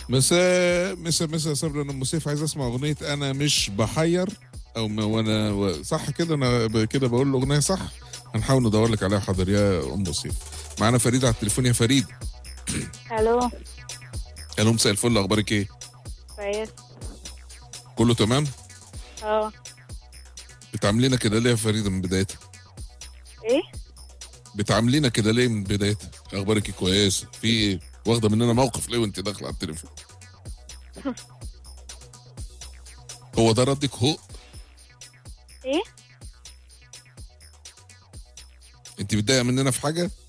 مساء مساء مساء صبري انا ام سيف عايز اسمع اغنيه انا مش بحير او ما وانا و- صح كده انا ب- كده بقول الاغنيه صح هنحاول ندور لك عليها حاضر يا ام سيف معانا فريد على التليفون يا فريد الو الو مساء الفل اخبارك ايه كويس كله تمام اه بتعاملينا كده ليه يا فريده من بدايتها ايه بتعاملينا كده ليه من بدايتها اخبارك إيه؟ كويس في ايه واخده مننا موقف ليه وانت داخله على التليفون هو ده ردك هو ايه انت متضايقه مننا في حاجه